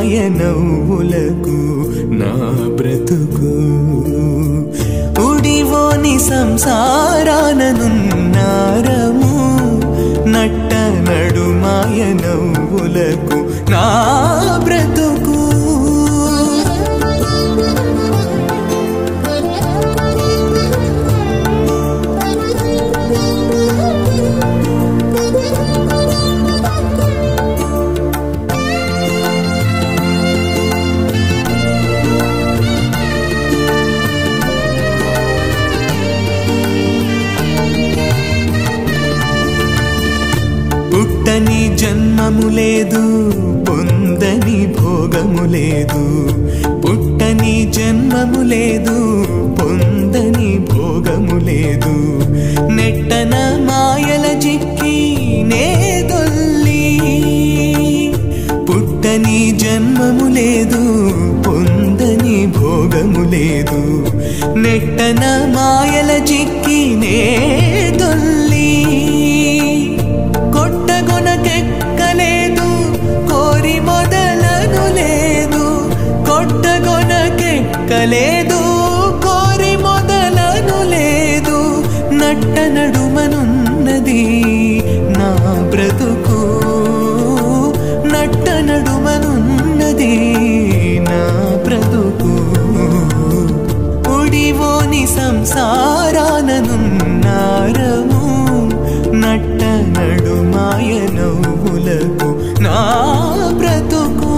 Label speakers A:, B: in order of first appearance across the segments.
A: మాయ నవ్వులకు నా బ్రతుకు ఉడివోని సంసారాననున్నారము నట్ట నడుమాయ నవ్వులకు నా బ్రతుకు పుట్టని జన్మము లేదు పొందని భోగము లేదు పుట్టని జన్మము లేదు పొందని భోగము లేదు నెట్టన మాయల జిక్కి నే దొల్లి పుట్టని జన్మము లేదు పొందని భోగము లేదు నెట్టన మాయల జిక్కి నే దొల్లి కొట్టగొనకెక్కలేదు కోరి మొదలను లేదు కొట్టగొనకెక్కలేదు కోరి మొదలను లేదు నట్ట నడుమనున్నది నా బ్రతుకు నట్ట నడుమనున్నది నా బ్రతుకు ఉడివోని సంసారాననున్నారము నట్ట నడుమాయ నవ్వులకు నా బ్రతుకు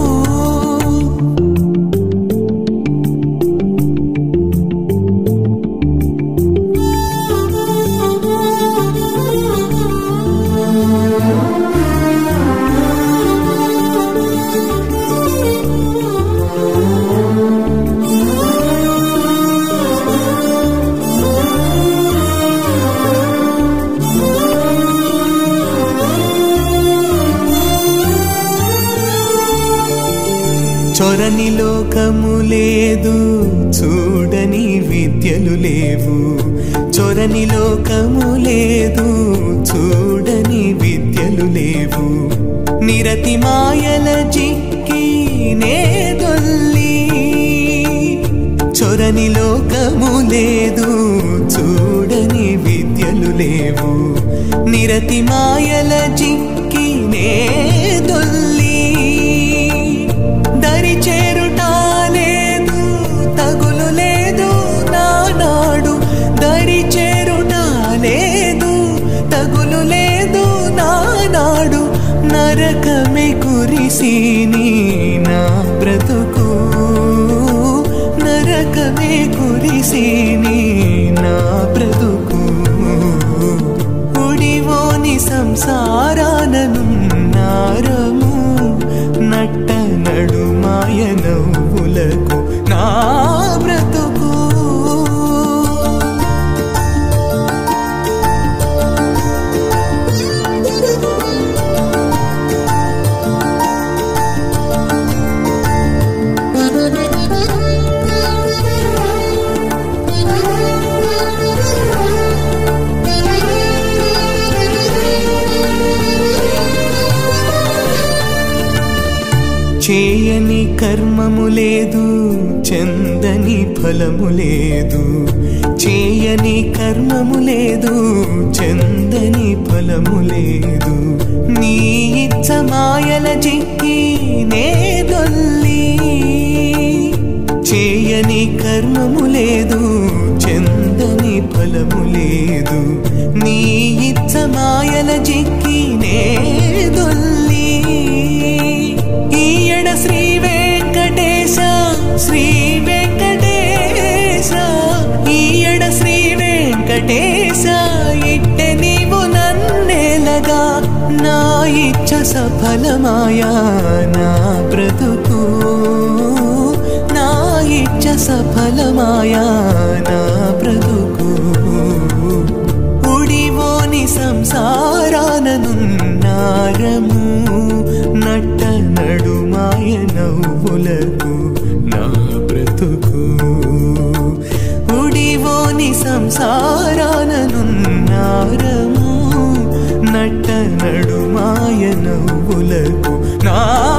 A: చొరని లోకము లేదు చూడని విద్యలు లేవు చొరని లోకము లేదు చూడని విద్యలు లేవు నిరతి మాయల జిక్కి నే దొల్లి చొరని లోకము లేదు చూడని విద్యలు లేవు నిరతి మాయల జిక్కి నే దొల్లి దరి చేరుట లేదు తగులు లేదు నానాడు దరి చేరుట లేదు తగులు లేదు నానాడు నరకమే కురిసిని నా బ్రతుకు నరకమే కురిసిని నా బ్రతుకు ఉడివోని సంసారాననున్నారము నట్ట నడుమాయ నవ్వులకు నా బ్రతుకు చేయని కర్మము లేదు చందని ఫలము లేదు చేయని కర్మము లేదు చందని ఫలము లేదు నీ ఇచ్చ మాయల జిక్కి నే దొల్లి చేయని కర్మము లేదు చందని ఫలము లేదు నీ ఇచ్చ మాయల జిక్కి నే దొల్లి ఈయడ శ్రీ వెంకటేశ శ్రీ వెంకటేశ ఈయడ శ్రీ వెంకటేశ ఇట్టె నీవు నన్నేలగా నా ఇచ్చ సఫలమాయా నా బ్రతుకు నా ఇచ్చ సఫలమాయా నా బ్రతుకు ఉడివోని సంసారాననున్నారము నట్ట నడుమాయ నవ్వులకు నా బ్రతుకు ఉడివోని సంసారాననున్నారము నట్ట నడుమాయ నవ్వులకు నా